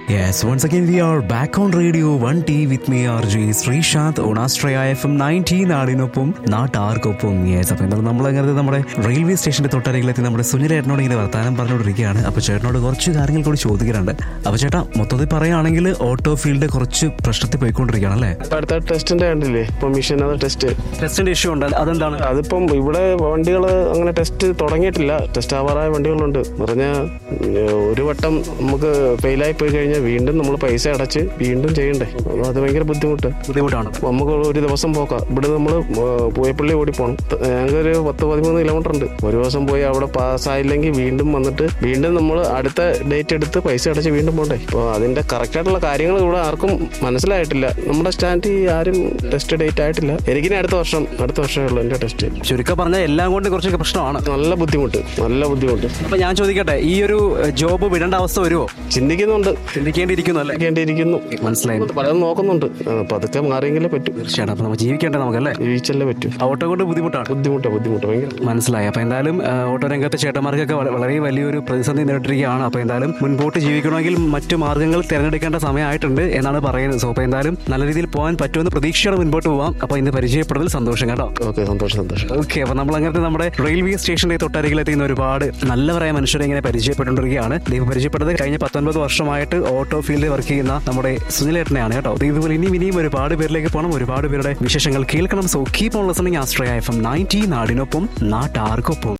Yes, once again we are back on radio 1T with me RJ Sreesanth ഓണാസ്ട്രയ F M nineteen നാടിനൊപ്പം നാട്ടാർക്കൊപ്പം yes അപ്പം എന്തായാലും നമ്മൾ അങ്ങനെ നമ്മുടെ റെയിൽവേ സ്റ്റേഷന്റെ തൊട്ടരികിലെത്തി നമ്മുടെ സുനിലേട്ടനോട് ഇങ്ങനെ വർത്താനം പറഞ്ഞുകൊണ്ടിരിക്കുകയാണ് അപ്പോൾ ചേട്ടനോട് കുറച്ച് കാര്യങ്ങൾ കൂടി ചോദിക്കാറുണ്ട് അപ്പോൾ ചേട്ടാ മൊത്തത്തിൽ പറയുകയാണെങ്കിൽ ഓട്ടോ ഫീൽഡ് കുറച്ച് പ്രശ്നത്തിൽ പോയിക്കൊണ്ടിരിക്കുകയാണ് അല്ലേ അടുത്ത ടെസ്റ്റിന്റെ കണ്ടില്ലേ ഇപ്പൊ മിഷൻ അത് ടെസ്റ്റ് ടെസ്റ്റിന്റെ ഇഷ്യൂ ഉണ്ട് അതെന്താണ് അതിപ്പം ഇവിടെ വണ്ടികൾ അങ്ങനെ ടെസ്റ്റ് തുടങ്ങിയിട്ടില്ല ടെസ്റ്റ് ആവാറായ വണ്ടികളുണ്ട് എന്ന് പറഞ്ഞാൽ ഒരു വട്ടം നമുക്ക് ഫെയിലായി പോയി കഴിഞ്ഞാൽ വീണ്ടും നമ്മൾ പൈസ അടച്ച് വീണ്ടും ചെയ്യണ്ടേ അത് ഭയങ്കര ബുദ്ധിമുട്ട് ബുദ്ധിമുട്ടാണ് നമുക്ക് ഒരു ദിവസം പോക്കാം ഇവിടെ നമ്മൾ പൂയപ്പള്ളി ഓടി പോകണം ഞങ്ങൾക്ക് ഒരു പത്ത് പതിമൂന്ന് കിലോമീറ്റർ ഉണ്ട് ഒരു ദിവസം പോയി അവിടെ പാസ്സായില്ലെങ്കിൽ വീണ്ടും വന്നിട്ട് വീണ്ടും നമ്മൾ അടുത്ത ഡേറ്റ് എടുത്ത് പൈസ അടച്ച് വീണ്ടും പോകണ്ടേ അപ്പോൾ അതിന്റെ കറക്റ്റ് ആയിട്ടുള്ള കാര്യങ്ങൾ ഇവിടെ ആർക്കും മനസ്സിലായിട്ടില്ല നമ്മുടെ സ്റ്റാൻഡിൽ ആരും ടെസ്റ്റ് ഡേറ്റ് ആയിട്ടില്ല എനിക്കിനി അടുത്ത വർഷം അടുത്ത വർഷമേ ഉള്ളൂ എൻ്റെ ടെസ്റ്റ് ചുരുക്കം പറഞ്ഞാൽ എല്ലാം കൊണ്ട് കുറച്ചൊക്കെ പ്രശ്നമാണ് നല്ല ബുദ്ധിമുട്ട് നല്ല ബുദ്ധിമുട്ട് അപ്പൊ ഞാൻ ചോദിക്കട്ടെ ഈ ഒരു ജോബ് വിടേണ്ട അവസ്ഥ വരുമോ ചിന്തിക്കുന്നുണ്ട് ചിന്തിക്കേണ്ടിയിരിക്കുന്നു അല്ലേ ചിന്തിക്കേണ്ടിയിരിക്കുന്നു മനസ്സിലായി പലതും നോക്കുന്നുണ്ട് ആ, പതുക്കെ മാറിയെങ്കിലേ പറ്റൂ തീർച്ചയായിട്ടും അപ്പൊ നമുക്ക് ജീവിക്കേണ്ടത് നമുക്കല്ലേ ജീവിച്ചല്ലേ പറ്റൂ ഓട്ടോ കൊണ്ട് ബുദ്ധിമുട്ടാണ് ബുദ്ധിമുട്ടാണ് ബുദ്ധിമുട്ട് ഭയങ്കര മനസ്സിലായി അപ്പൊ എന്തായാലും ആ, ഓട്ടോ രംഗത്തെ ചേട്ടന്മാർക്കൊക്കെ വള- വളരെ വലിയൊരു പ്രതിസന്ധി നേരിട്ടിരിക്കുകയാണ് അപ്പൊ എന്തായാലും മുൻപോട്ട് ജീവിക്കണമെങ്കിൽ മറ്റു മാർഗ്ഗങ്ങൾ തിരഞ്ഞെടുക്കേണ്ട സമയമായിട്ടുണ്ട് എന്നാണ് പറയുന്നത് സോ അപ്പൊ എന്തായാലും നല്ല രീതിയിൽ പോകാൻ പറ്റുമെന്ന് പ്രതീക്ഷയോടെ മുൻപോട്ട് പോവാം അപ്പൊ ഇന്ന് പരിചയപ്പെടുന്നതിൽ സന്തോഷം കേട്ടോ ഓക്കെ സന്തോഷം സന്തോഷം ഓക്കെ അപ്പൊ നമ്മൾ അങ്ങനത്തെ നമ്മുടെ റെയിൽവേ സ്റ്റേഷന്റെ തൊട്ടരികിലെത്തുന്ന ഒരുപാട് നല്ലവരായ മനുഷ്യരെ ഇങ്ങനെ പരിചയപ്പെട്ടുകൊണ്ടിരിക്കുകയാണ് ദൈവം പരിചയപ്പെട്ടത് കഴിഞ്ഞ പത്തൊൻപത് വർഷമായിട്ട് ഓട്ടോ ഫീൽഡിൽ വർക്ക് ചെയ്യുന്ന നമ്മുടെ സുനിലേട്ടനെയാണ് കേട്ടോ ദേ ഇതുപോലെ ഇനിയും ഇനിയും ഒരുപാട് പേരിലേക്ക് പോകണം ഒരുപാട് പേരുടെ വിശേഷങ്ങൾ കേൾക്കണം so keep on listening Ashraya F M ninety നാടിനൊപ്പം നാട്ടാർക്കൊപ്പം